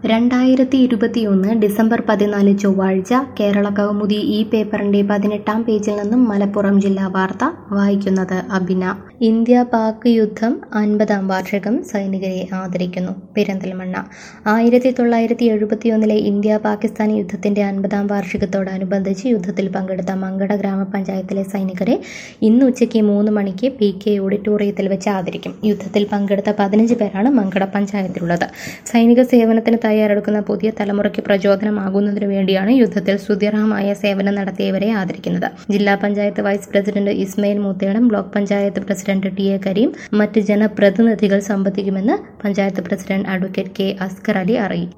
രണ്ടായിരത്തി ഇരുപത്തിയൊന്ന് ഡിസംബർ പതിനാല് ചൊവ്വാഴ്ച കേരള കൗമുദി ഈ പേപ്പറിന്റെ പതിനെട്ടാം പേജിൽ നിന്നും മലപ്പുറം ജില്ലാ വാർത്ത വായിക്കുന്നത് അബിന ഇന്ത്യ പാക് യുദ്ധം അൻപതാം വാർഷികം സൈനികരെ ആദരിക്കുന്നു പെരിന്തൽമണ്ണ ആയിരത്തി തൊള്ളായിരത്തി എഴുപത്തിയൊന്നിലെ ഇന്ത്യ പാകിസ്ഥാൻ യുദ്ധത്തിന്റെ അൻപതാം വാർഷികത്തോടനുബന്ധിച്ച് യുദ്ധത്തിൽ പങ്കെടുത്ത മങ്കട ഗ്രാമപഞ്ചായത്തിലെ സൈനികരെ ഇന്ന് ഉച്ചയ്ക്ക് മൂന്ന് മണിക്ക് പി കെ ഓഡിറ്റോറിയത്തിൽ വെച്ച് ആദരിക്കും യുദ്ധത്തിൽ പങ്കെടുത്ത പതിനഞ്ച് പേരാണ് മങ്കട പഞ്ചായത്തിലുള്ളത് സൈനിക സേവനത്തിന് തയ്യാറെടുക്കുന്ന പുതിയ തലമുറയ്ക്ക് പ്രചോദനമാകുന്നതിനു വേണ്ടിയാണ് യുദ്ധത്തിൽ സുദീർഘമായ സേവനം നടത്തിയവരെ ആദരിക്കുന്നത് ജില്ലാ panchayat vice president Ismail Moothedam block panchayat president T A Kareem മറ്റ് ജനപ്രതിനിധികൾ സംബന്ധിക്കുമെന്ന് panchayat president advocate K Askar Ali അറിയിച്ചു